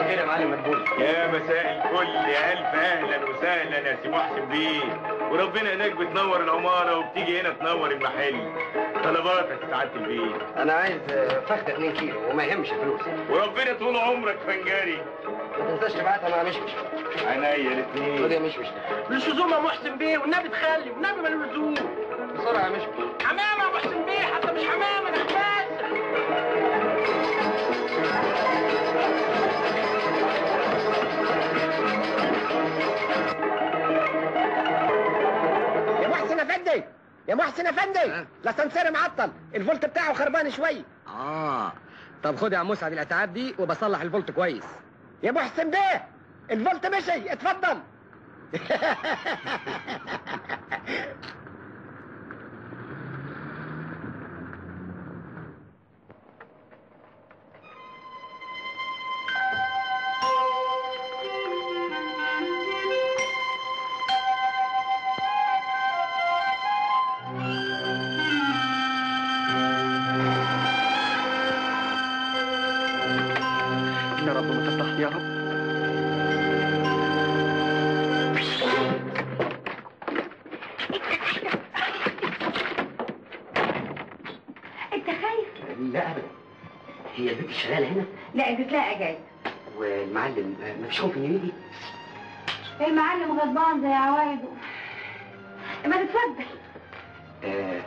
الخير يا معلم مدبولي يا مساء الفل يا الف اهلا وسهلا يا سي محسن بيه وربنا هناك بتنور العماره وبتيجي هنا تنور المحل طلباتك يا سعاده البيه انا عايز آه، فخده 2 كيلو وما يهمش فلوس وربنا طول عمرك فنجاري ما تنساش تبعتها مع مشمش عينيا خد الاثنين يا مشمش مش لزوم يا محسن بيه والنبي تخلي والنبي ما له لزوم بسرعه يا مشمش حمامه يا محسن بيه حتى مش حمامه ده حماس يا محسن افندي يا محسن افندي الاسانسير معطل الفولت بتاعه خربان شويه اه طب خد يا عم مسعد الاتعاب دي وبصلح الفولت كويس يا محسن بيه الفولت مشي اتفضل يا رب ما تفتح يا رب انت خايف؟ لا ابدا هي البنت شغاله هنا لا اديت لها جاي والمعلم آه، ما فيش خوف انه يجي المعلم غضبان زي عوايده ما تتفضل آه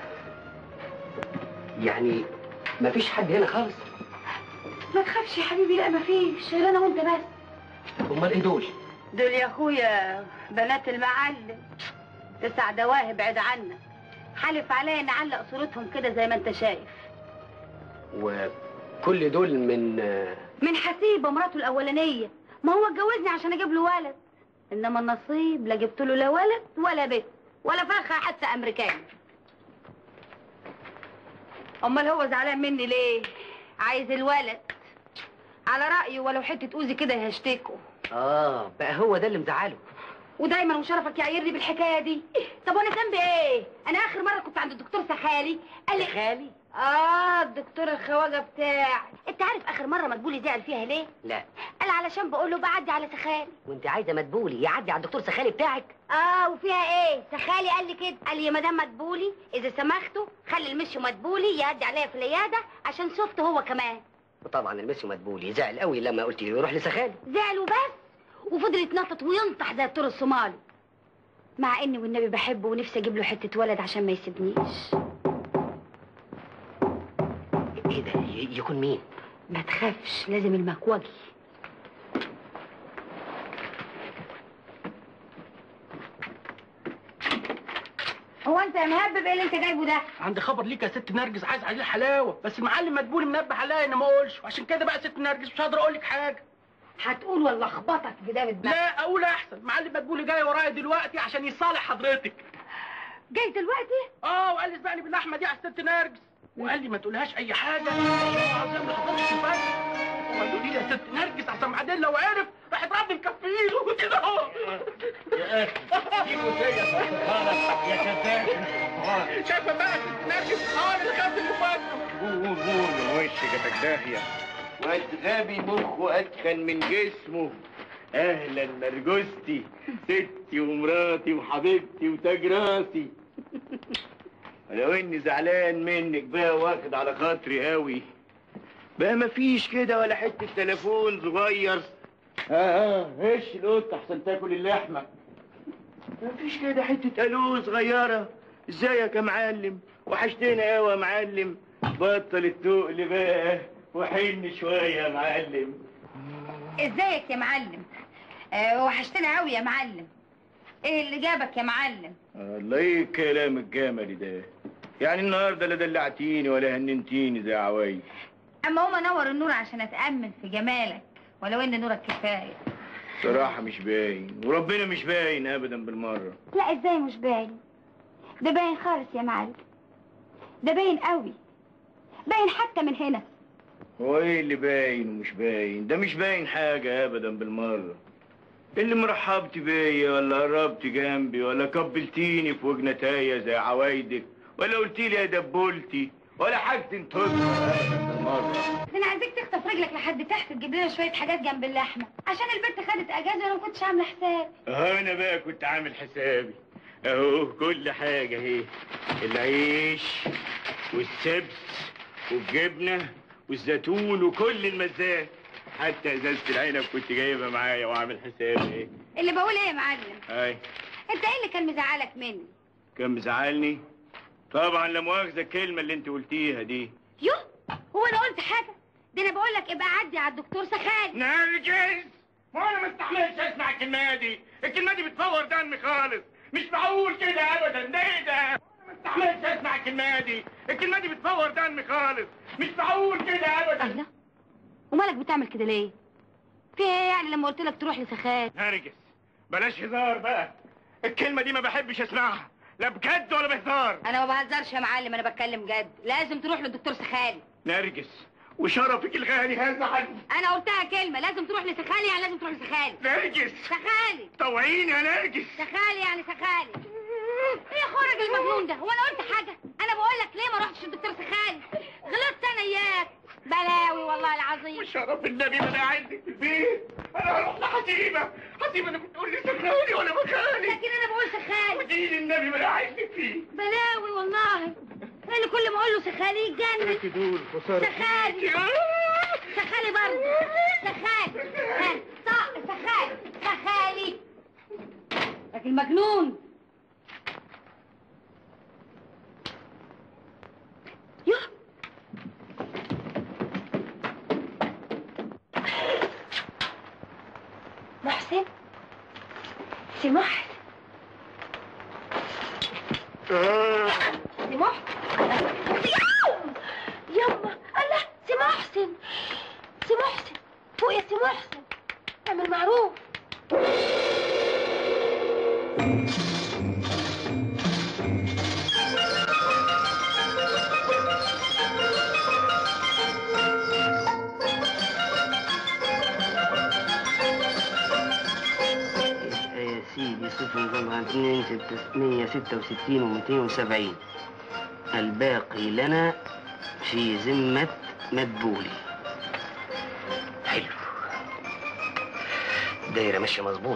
يعني ما فيش حد هنا خالص ما تخافش يا حبيبي لا ما فيش غير انا وانت بس امال ايه دول دول يا اخويا بنات المعلم تسع دواهب بعيد عنك حلف عليا نعلق صورتهم كده زي ما انت شايف وكل دول من آه، من حسيبه مراته الاولانيه ما هو اتجوزني عشان اجيب له ولد انما النصيب لا جبت له لا ولد ولا بنت ولا فرخه حتى امريكاني امال هو زعلان مني ليه عايز الولد على رايه ولو حته اوزي كده هيشتكوا اه بقى هو ده اللي مزعله ودايما وشرفك يعيرني بالحكايه دي طب وانا ذنبي ايه انا اخر مره كنت عند الدكتور سخالي قال لي خالي اه الدكتور الخواجه بتاعي انت عارف اخر مره مدبولي زعل فيها ليه لا قال علشان بقول له بعدي على سخالي وانت عايزه مدبولي يعدي على الدكتور سخالي بتاعك اه وفيها ايه سخالي قال لي كده قال لي يا مدام مدبولي اذا سمحتوا خلي المشي مدبولي يعدي عليا في العياده عشان شفت هو كمان وطبعا المسيو مدبولي زعل قوي لما قلت له يروح لسخالي زعل وبس وفضل يتنطط وينطح زي الطور الصومالي مع اني والنبي بحبه ونفسي اجيب له حته ولد عشان ما يسيبنيش ايه ده ي- يكون مين ما تخافش لازم المكوجي هو انت يا مهبب ايه اللي انت جايبه ده؟ عندي خبر ليك يا ست نرجس عايز عليه حلاوه بس المعلم مدبولي منبه عليا اني ما اقولش وعشان كده بقى ست نرجس مش هقدر اقول لك حاجه هتقول ولا اخبطك بدام الدماغ لا اقول احسن معلم مدبولي جاي ورايا دلوقتي عشان يصالح حضرتك جاي دلوقتي؟ اه وقال لي اسبقني باللحمه دي على الست نرجس وقال لي ما تقولهاش اي حاجه عشان ما حضرتش الفرق وما تقولي لي يا ست نرجس عشان بعدين لو عرف راح يضربني بكفيل وكده اهو يا اخي دي مسيه سبحانك يا كذاب شايفه بقى ست نرجس اه اللي خدت اللي فاته قول قول من وشك يا داهيه واد غبي مخه اتخن من جسمه اهلا نرجستي ستي ومراتي وحبيبتي وتاج راسي ولو اني زعلان منك بقى واخد على خاطري قوي بقى مفيش كده ولا حته تليفون صغير ها ها ايش القطه احسن تاكل اللحمه مفيش كده حته الو صغيره ازيك يا معلم وحشتنا قوي يا معلم بطل التقل بقى وحن شويه يا معلم ازيك يا معلم؟ آه وحشتنا قوي يا معلم ايه اللي جابك يا معلم؟ الله ايه الكلام الجملي ده يعني النهارده لا دلعتيني ولا هننتيني زي عوايد اما هما نور النور عشان اتامل في جمالك ولو ان نورك كفايه صراحة مش باين وربنا مش باين ابدا بالمرة لا ازاي مش باين ده باين خالص يا معلم ده باين قوي باين حتى من هنا هو ايه اللي باين ومش باين ده مش باين حاجة ابدا بالمرة اللي مرحبتي بيا ولا قربتي جنبي ولا قبلتيني في وجنتايا زي عوايدك ولا قلتي لي يا دبولتي ولا حاجة انتظر ابدا بالمرة مرة انا عايزاك تخطف رجلك لحد تحت تجيب لنا شويه حاجات جنب اللحمه عشان البنت خدت اجازه وانا ما كنتش عامله حساب اهو انا بقى كنت عامل حسابي اهو كل حاجة اهي العيش والسبس والجبنة والزيتون وكل المزات حتى ازازة العنب كنت جايبها معايا وعامل حسابي ايه اللي بقول ايه يا معلم اي انت ايه اللي كان مزعلك مني كان مزعلني طبعا لا مؤاخذة الكلمة اللي انت قلتيها دي يو هو انا قلت حاجه ده انا بقول لك ابقى عدي على الدكتور سخان نرجس ما انا ما استحملش اسمع الكلمه دي الكلمه دي بتفور دمي خالص مش معقول كده ابدا ده ايه ده انا ما استحملش اسمع الكلمه دي الكلمه دي بتفور دمي خالص مش معقول كده ابدا الله ومالك بتعمل كده ليه في ايه يعني لما قلت لك تروح لسخان نرجس بلاش هزار بقى الكلمه دي ما بحبش اسمعها لا بجد ولا بهزار انا ما بهزرش يا معلم انا بتكلم جد لازم تروح للدكتور سخان نرجس وشرفك الغالي هذا عني انا قلتها كلمه لازم تروح لسخالي يعني لازم تروح لسخالي نرجس سخالي طوعيني يا نرجس سخالي يعني سخالي ايه خرج المجنون ده هو انا قلت حاجه انا بقول لك ليه ما رحتش للدكتور سخالي غلطت انا اياك بلاوي والله العظيم وشرف النبي ما انا عندك في البيت انا هروح لحسيبه حسيبه انا بتقول لي سخناني وانا مكاني لكن انا بقول سخالي ودين النبي ما انا عايزك فيه بلاوي والله انا كل ما اقول له سخالي يتجنن دول خساره سخالي سخالي برضه سخالي ها، صح سخالي سخالي لكن مجنون يوه محسن سي محسن سي محسن يما الله سي محسن سي محسن فوق يا سي محسن اعمل معروف يا سيدي صفر طبعا اثنين ستمية ستة وستين ومئتين وسبعين الباقي لنا في ذمة مدبولي حلو دايرة ماشية مظبوط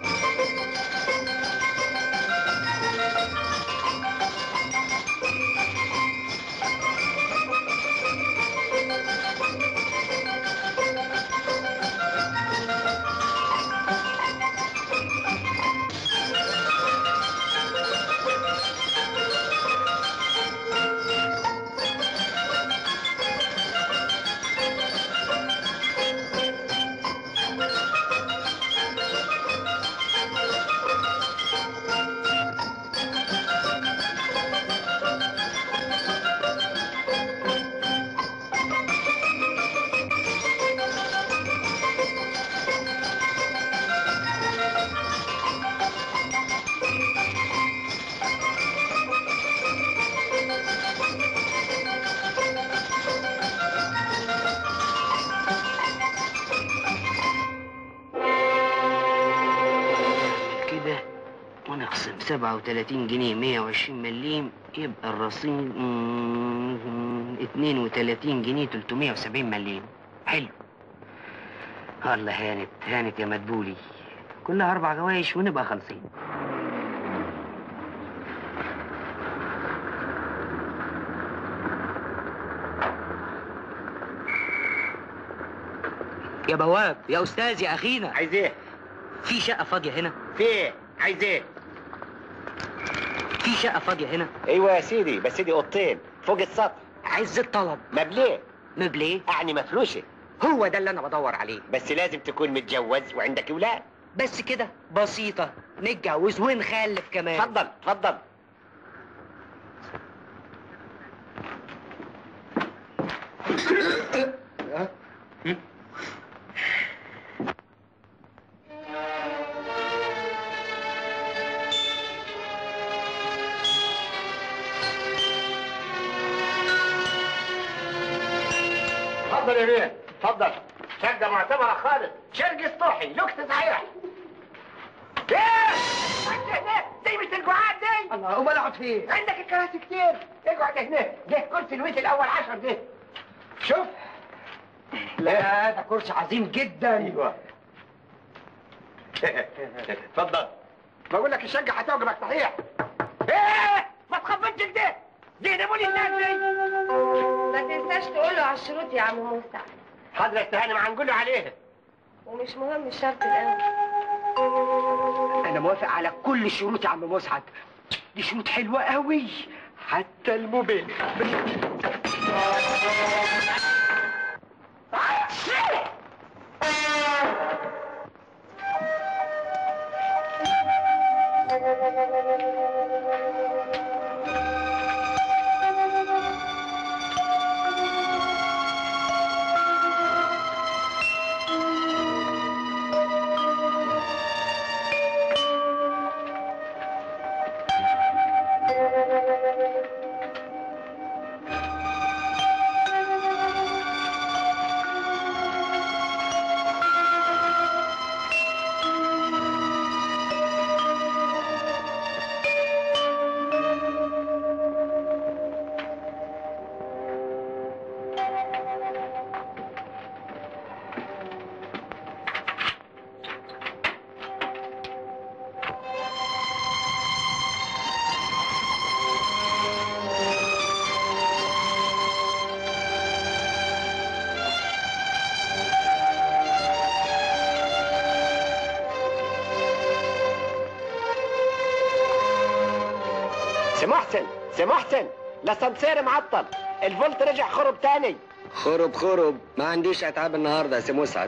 كده ونقسم سبعة وتلاتين جنيه مية وعشرين مليم يبقى الرصيد مم، اتنين وتلاتين جنيه تلتمية وسبعين مليم حلو الله هانت هانت يا مدبولي كلها أربع جوايش ونبقى خالصين يا بواب يا أستاذ يا أخينا عايز ايه في شقة فاضية هنا في ايه عايز ايه في شقة فاضية هنا ايوه يا سيدي بس دي اوضتين فوق السطح عز الطلب مبليه مبليه اعني مفروشه هو ده اللي انا بدور عليه بس لازم تكون متجوز وعندك اولاد بس كده بسيطة نتجوز ونخلف كمان اتفضل اتفضل اتفضل يا بيه اتفضل شقة معتبرة خالص شرق سطوحي لوكس صحيح ايه زي مش القعاد دي الله امال اقعد فين عندك الكراسي كتير اقعد هنا ده كرسي الويت الاول عشر ده شوف لا ده كرسي عظيم جدا ايوه اتفضل بقول لك الشقه هتعجبك صحيح ايه ما تخبطش كده دي نموني الناس دي ما تنساش تقوله على الشروط يا عم موسى حاضر يا استهاني ما هنقول له عليها ومش مهم الشرط الاول انا موافق على كل الشروط يا عم مسعد دي شروط حلوه قوي حتى الموبيل سي محسن سي محسن الاسانسير معطل الفولت رجع خرب تاني خرب خرب ما عنديش اتعاب النهارده يا سي مسعد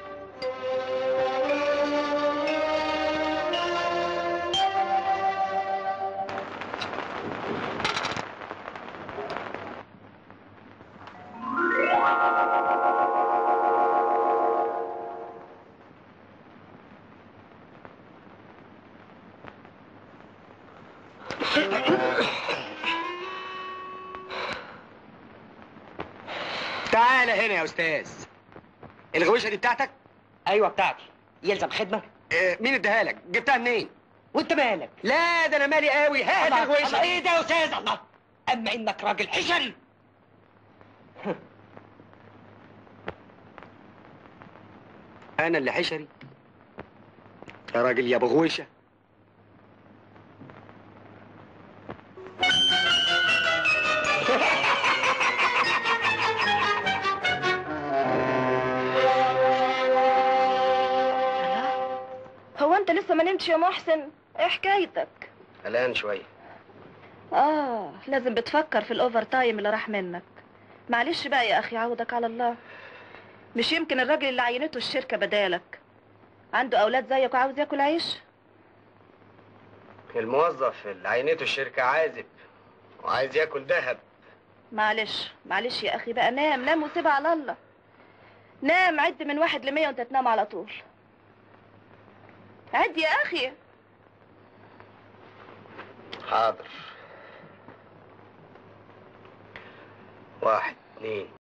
تعال هنا يا استاذ الغوشه دي بتاعتك ايوه بتاعتي يلزم خدمه آه، مين اداها لك جبتها منين وانت مالك لا ده انا مالي قوي هات الله- الغوشه الله، ايه ده يا استاذ الله اما انك راجل حشري انا اللي حشري يا راجل يا بغوشه هو انت لسه ما نمتش يا محسن ايه حكايتك قلقان شويه اه لازم بتفكر في الاوفر تايم اللي راح منك معلش بقى يا اخي عودك على الله مش يمكن الراجل اللي عينته الشركه بدالك عنده اولاد زيك وعاوز ياكل عيش الموظف اللي عينته الشركه عازب وعايز ياكل ذهب معلش معلش يا اخي بقى نام نام وسيبها على الله نام عد من واحد لمية وانت تنام على طول عد يا اخي حاضر واحد اثنين